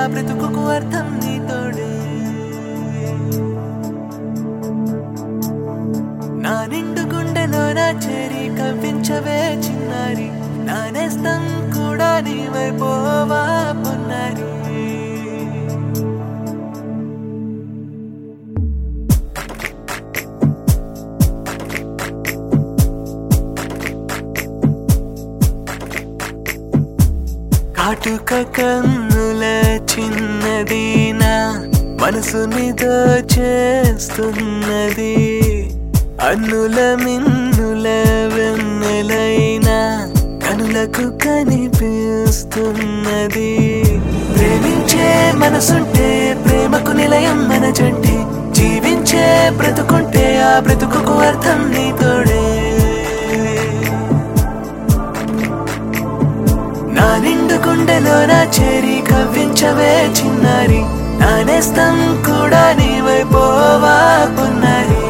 బ్రతుకుకు అర్థం నీ తోడే నా నిండు గుండెలో నా చేరి కవ్వించవే చిన్నారి నా నేస్తం కూడా నీవైపోవా పొన్నారి కాటుక కన్నుల చిన్నదీనా మనసుని దోచేస్తున్నది అన్నుల మిన్నుల వెన్నెలైనా కనులకు కనిపిస్తున్నది ప్రేమించే మనసుంటే ప్రేమకు నిలయం మన జంటే జీవించే బ్రతుకుంటే ఆ బ్రతుకుకు అర్థం నీ తోడే నా నిండు గుండెలో నా చేరి కవ్వించవే చిన్నారి నా నేస్తం కూడా నీవైపోవా పొన్నారి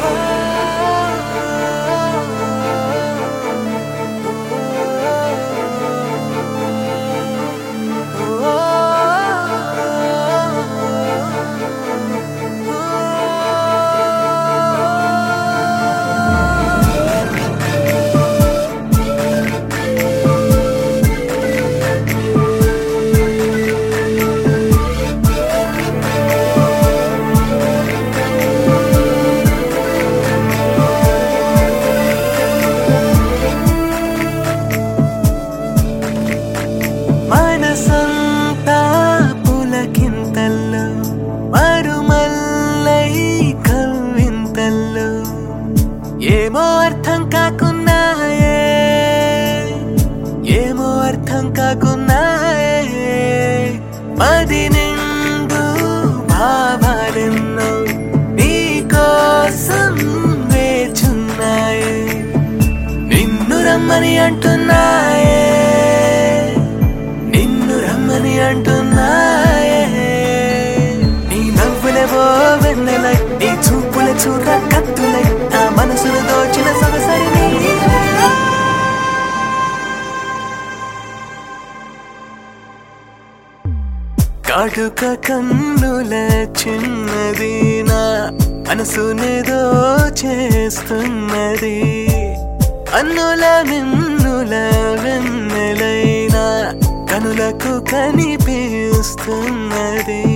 మనసంతా పులకింతల్లో మరుమల్లై కవ్వింతల్లో ఏమో అర్థం కాకున్నాయే ఏమో అర్థం కాకున్నాయే మది నిండు భావాలెన్నో నీకోసం వేచున్నాయే నిన్ను రమ్మని అంటున్నాయే నిన్ను రమ్మని అంటున్నాయే నీ నవ్వులేవో వెన్నెలై నీ చూపుల చూడ కత్తులై నా మనసును దోచిన సొగసరి నీవే. కాటుక కన్నుల చిన్నది నా మనసునేదో చేస్తున్నది అన్నుల నిన్నుల వెన్నెలైనా కనులకు కనిపిస్తున్నది